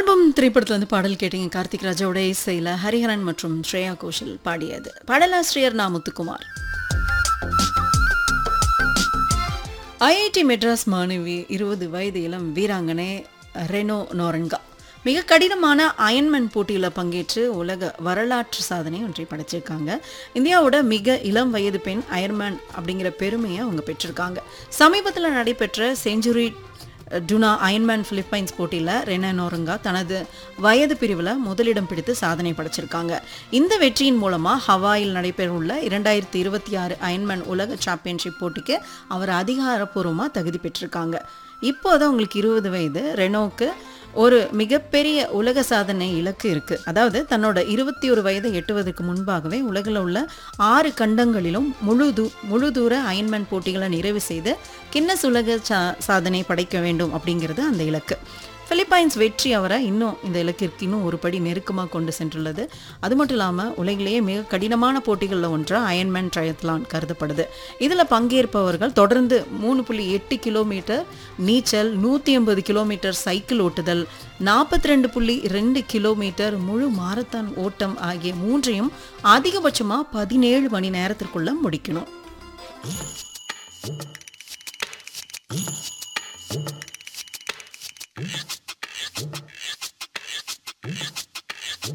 album திரைப்படத்துல இருந்து பாடல் கேட்டீங்க கார்த்திக் ராஜாவோட இசையில ஹரிஹரன் மற்றும் ஸ்ரேயா கோஷல் பாடியது பாடலாசிரியர் நா முத்துக்குமார் ஐஐடி மெட்ராஸ் மாணவி இருபது வயது இளம் வீராங்கனை ரெனோ நோரன்கா மிக கடினமான அயன்மேன் போட்டியில் பங்கேற்று உலக வரலாற்று சாதனை ஒன்றை படைச்சிருக்காங்க இந்தியாவோட மிக இளம் வயது பெண் அயர்மேன் அப்படிங்கிற பெருமையை அவங்க பெற்றிருக்காங்க சமீபத்தில் நடைபெற்ற செஞ்சுரி டுனா அயன்மேன் பிலிப்பைன்ஸ் போட்டியில் ரெனா நோரங்கா தனது வயது பிரிவில் முதலிடம் பிடித்து சாதனை படைச்சிருக்காங்க இந்த வெற்றியின் மூலமாக ஹவாயில் நடைபெறவுள்ள இரண்டாயிரத்தி இருபத்தி ஆறு அயன்மேன் உலக சாம்பியன்ஷிப் போட்டிக்கு அவர் அதிகாரப்பூர்வமாக தகுதி பெற்றிருக்காங்க இப்போதான் உங்களுக்கு இருபது வயது ரெனோவுக்கு ஒரு மிகப்பெரிய உலக சாதனை இலக்கு இருக்கு அதாவது தன்னோட இருபத்தி ஒரு வயதை எட்டுவதற்கு முன்பாகவே உலகில் உள்ள ஆறு கண்டங்களிலும் முழு தூ முழு தூர அயன்மேன் போட்டிகளை நிறைவு செய்து கின்னஸ் உலக சா சாதனை படைக்க வேண்டும் அப்படிங்கிறது அந்த இலக்கு பிலிப்பைன்ஸ் வெற்றி அவரை இன்னும் இந்த இலக்கிற்கு இன்னும் ஒரு படி நெருக்கமாக கொண்டு சென்றுள்ளது அது மட்டும் இல்லாமல் உலகிலேயே மிக கடினமான போட்டிகளில் ஒன்றாக அயன்மேன் ட்ரயத்லான் கருதப்படுது இதில் பங்கேற்பவர்கள் தொடர்ந்து மூணு புள்ளி எட்டு கிலோமீட்டர் நீச்சல் நூற்றி ஐம்பது கிலோமீட்டர் சைக்கிள் ஓட்டுதல் நாற்பத்தி ரெண்டு புள்ளி ரெண்டு கிலோமீட்டர் முழு மாரத்தான் ஓட்டம் ஆகிய மூன்றையும் அதிகபட்சமாக பதினேழு மணி நேரத்திற்குள்ள முடிக்கணும்